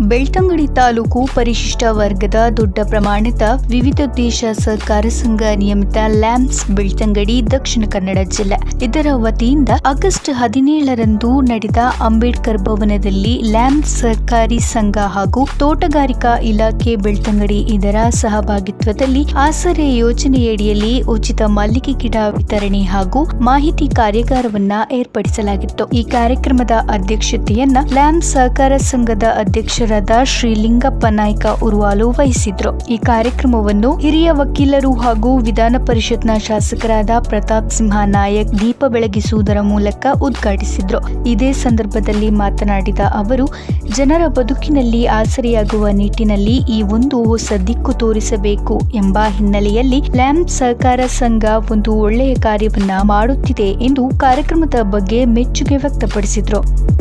ಬೆಳ್ತಂಗಡಿ ತಾಲೂಕು ಪರಿಶಿಷ್ಟ ವರ್ಗದ ದೊಡ್ಡ ಪ್ರಮಾಣದ ವಿವಿಧೋದ್ದೇಶ ಸಹಕಾರ ಸಂಘ ನಿಯಮಿತ ಲ್ಯಾಂಪ್ಸ್ ಬೆಳ್ತಂಗಡಿ ದಕ್ಷಿಣ ಕನ್ನಡ ಜಿಲ್ಲೆ ಇದರ ವತಿಯಿಂದ ಆಗಸ್ಟ್ ಹದಿನೇಳರಂದು ನಡೆದ ಅಂಬೇಡ್ಕರ್ ಭವನದಲ್ಲಿ ಲ್ಯಾಂಪ್ಸ್ ಸಹಕಾರಿ ಸಂಘ ಹಾಗೂ ತೋಟಗಾರಿಕಾ ಇಲಾಖೆ ಬೆಳ್ತಂಗಡಿ ಇದರ ಸಹಭಾಗಿತ್ವದಲ್ಲಿ ಆಸರೆ ಯೋಜನೆಯಡಿಯಲ್ಲಿ ಉಚಿತ ಮಲ್ಲಿಗೆ ಗಿಡ ವಿತರಣೆ ಹಾಗೂ ಮಾಹಿತಿ ಕಾರ್ಯಾಗಾರವನ್ನ ಏರ್ಪಡಿಸಲಾಗಿತ್ತು ಈ ಕಾರ್ಯಕ್ರಮದ ಅಧ್ಯಕ್ಷತೆಯನ್ನ ಲ್ಯಾಂಪ್ ಸಹಕಾರ ಸಂಘದ ಅಧ್ಯಕ್ಷರಾದ ಶ್ರೀ ಲಿಂಗಪ್ಪ ನಾಯ್ಕ ಉರುವಾಲು ವಹಿಸಿದ್ರು ಈ ಕಾರ್ಯಕ್ರಮವನ್ನು ಹಿರಿಯ ವಕೀಲರು ಹಾಗೂ ವಿಧಾನ ಪರಿಷತ್ನ ಶಾಸಕರಾದ ಪ್ರತಾಪ್ ಸಿಂಹ ನಾಯಕ್ ದೀಪ ಬೆಳಗಿಸುವುದರ ಮೂಲಕ ಉದ್ಘಾಟಿಸಿದ್ರು ಇದೇ ಸಂದರ್ಭದಲ್ಲಿ ಮಾತನಾಡಿದ ಅವರು ಜನರ ಬದುಕಿನಲ್ಲಿ ಆಸರೆಯಾಗುವ ನಿಟ್ಟಿನಲ್ಲಿ ಈ ಒಂದು ಹೊಸ ದಿಕ್ಕು ತೋರಿಸಬೇಕು ಎಂಬ ಹಿನ್ನೆಲೆಯಲ್ಲಿ ಲ್ಯಾಂಪ್ ಸಹಕಾರ ಸಂಘ ಒಂದು ಒಳ್ಳೆಯ ಕಾರ್ಯವನ್ನ ಮಾಡುತ್ತಿದೆ ಎಂದು ಕಾರ್ಯಕ್ರಮದ ಬಗ್ಗೆ ಮೆಚ್ಚುಗೆ ವ್ಯಕ್ತಪಡಿಸಿದ್ರು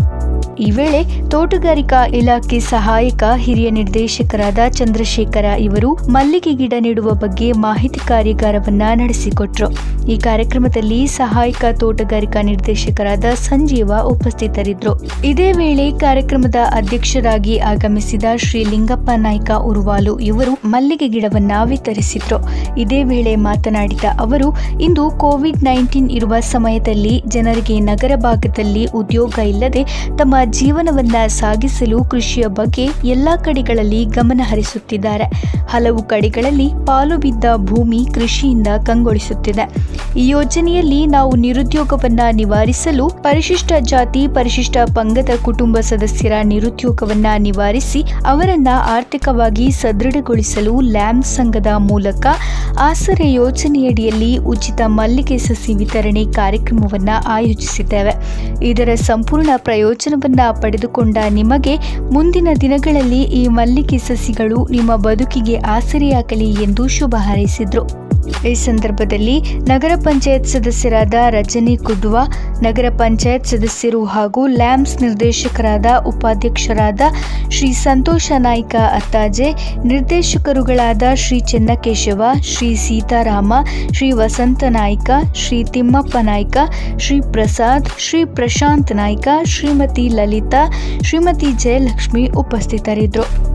ಈ ವೇಳೆ ತೋಟಗಾರಿಕಾ ಇಲಾಖೆ ಸಹಾಯಕ ಹಿರಿಯ ನಿರ್ದೇಶಕರಾದ ಚಂದ್ರಶೇಖರ ಇವರು ಮಲ್ಲಿಗೆ ಗಿಡ ನೆಡುವ ಬಗ್ಗೆ ಮಾಹಿತಿ ಕಾರ್ಯಾಗಾರವನ್ನ ನಡೆಸಿಕೊಟ್ರು ಈ ಕಾರ್ಯಕ್ರಮದಲ್ಲಿ ಸಹಾಯಕ ತೋಟಗಾರಿಕಾ ನಿರ್ದೇಶಕರಾದ ಸಂಜೀವ ಉಪಸ್ಥಿತರಿದ್ದರು ಇದೇ ವೇಳೆ ಕಾರ್ಯಕ್ರಮದ ಅಧ್ಯಕ್ಷರಾಗಿ ಆಗಮಿಸಿದ ಶ್ರೀ ಲಿಂಗಪ್ಪ ನಾಯ್ಕ ಉರುವಾಲು ಇವರು ಮಲ್ಲಿಗೆ ಗಿಡವನ್ನ ವಿತರಿಸಿದ್ರು ಇದೇ ವೇಳೆ ಮಾತನಾಡಿದ ಅವರು ಇಂದು ಕೋವಿಡ್ ನೈನ್ಟೀನ್ ಇರುವ ಸಮಯದಲ್ಲಿ ಜನರಿಗೆ ನಗರ ಭಾಗದಲ್ಲಿ ಉದ್ಯೋಗ ಇಲ್ಲದೆ ತಮ್ಮ ಜೀವನವನ್ನ ಸಾಗಿಸಲು ಕೃಷಿಯ ಬಗ್ಗೆ ಎಲ್ಲಾ ಕಡೆಗಳಲ್ಲಿ ಗಮನ ಹರಿಸುತ್ತಿದ್ದಾರೆ ಹಲವು ಕಡೆಗಳಲ್ಲಿ ಪಾಲು ಬಿದ್ದ ಭೂಮಿ ಕೃಷಿಯಿಂದ ಕಂಗೊಳಿಸುತ್ತಿದೆ ಈ ಯೋಜನೆಯಲ್ಲಿ ನಾವು ನಿರುದ್ಯೋಗವನ್ನ ನಿವಾರಿಸಲು ಪರಿಶಿಷ್ಟ ಜಾತಿ ಪರಿಶಿಷ್ಟ ಪಂಗದ ಕುಟುಂಬ ಸದಸ್ಯರ ನಿರುದ್ಯೋಗವನ್ನ ನಿವಾರಿಸಿ ಅವರನ್ನ ಆರ್ಥಿಕವಾಗಿ ಸದೃಢಗೊಳಿಸಲು ಲ್ಯಾಂಪ್ ಸಂಘದ ಮೂಲಕ ಆಸರೆ ಯೋಜನೆಯಡಿಯಲ್ಲಿ ಉಚಿತ ಮಲ್ಲಿಗೆ ಸಸಿ ವಿತರಣೆ ಕಾರ್ಯಕ್ರಮವನ್ನ ಆಯೋಜಿಸಿದ್ದೇವೆ ಇದರ ಸಂಪೂರ್ಣ ಪ್ರಯೋಜನವನ್ನ ಪಡೆದುಕೊಂಡ ನಿಮಗೆ ಮುಂದಿನ ದಿನಗಳಲ್ಲಿ ಈ ಮಲ್ಲಿಗೆ ಸಸಿಗಳು ನಿಮ್ಮ ಬದುಕಿಗೆ ಆಸರೆಯಾಗಲಿ ಎಂದು ಶುಭ ಹಾರೈಸಿದ್ರು ಈ ಸಂದರ್ಭದಲ್ಲಿ ನಗರ ಪಂಚಾಯತ್ ಸದಸ್ಯರಾದ ರಜನಿ ಕುಡ್ವಾ ನಗರ ಪಂಚಾಯತ್ ಸದಸ್ಯರು ಹಾಗೂ ಲ್ಯಾಂಪ್ಸ್ ನಿರ್ದೇಶಕರಾದ ಉಪಾಧ್ಯಕ್ಷರಾದ ಶ್ರೀ ಸಂತೋಷ ನಾಯ್ಕ ಅತ್ತಾಜೆ ನಿರ್ದೇಶಕರುಗಳಾದ ಶ್ರೀ ಚೆನ್ನಕೇಶವ ಶ್ರೀ ಸೀತಾರಾಮ ಶ್ರೀ ವಸಂತ ನಾಯ್ಕ ಶ್ರೀ ತಿಮ್ಮಪ್ಪ ನಾಯ್ಕ ಶ್ರೀ ಪ್ರಸಾದ್ ಶ್ರೀ ಪ್ರಶಾಂತ್ ನಾಯ್ಕ ಶ್ರೀಮತಿ ಲಲಿತಾ ಶ್ರೀಮತಿ ಜಯಲಕ್ಷ್ಮಿ ಉಪಸ್ಥಿತರಿದ್ದರು